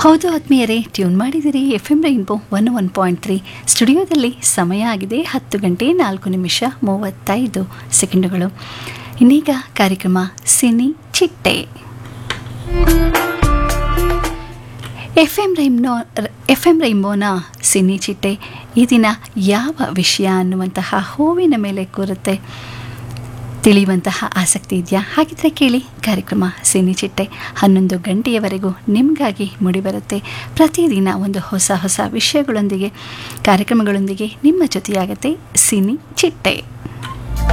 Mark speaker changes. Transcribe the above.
Speaker 1: ಹೌದು ಆತ್ಮೀಯರೇ ಟ್ಯೂನ್ ಮಾಡಿದಿರಿ F M rainbow one one point three ಸ್ಟುಡಿಯೋದಲ್ಲಿ ಸಮಯ ಆಗಿದೆ ಹತ್ತು ಗಂಟೆ ನಾಲ್ಕು ನಿಮಿಷ ಮೂವತ್ತೈದು ಸೆಕೆಂಡುಗಳು ಇನ್ನೀಗ ಕಾರ್ಯಕ್ರಮ Cine Chitte F M rainbow F M ರೈಂಬೋನ ಸಿನಿ ಚಿಟ್ಟೆ ಈ ದಿನ ಯಾವ ವಿಷಯ ಅನ್ನುವಂತಹ ಹೂವಿನ ಮೇಲೆ ಕೂರುತ್ತೆ ತಿಳಿಯುವಂತಹ ಆಸಕ್ತಿ ಇದೆಯಾ ಹಾಗಿದ್ರೆ ಕೇಳಿ ಕಾರ್ಯಕ್ರಮ ಸಿನಿ ಚಿಟ್ಟೆ ಹನ್ನೊಂದು ಗಂಟೆಯವರೆಗೂ ನಿಮಗಾಗಿ ಮೂಡಿಬರುತ್ತೆ ಪ್ರತಿದಿನ ಒಂದು ಹೊಸ ಹೊಸ ವಿಷಯಗಳೊಂದಿಗೆ ಕಾರ್ಯಕ್ರಮಗಳೊಂದಿಗೆ ನಿಮ್ಮ ಜೊತೆಯಾಗತ್ತೆ ಸಿನಿ ಚಿಟ್ಟೆ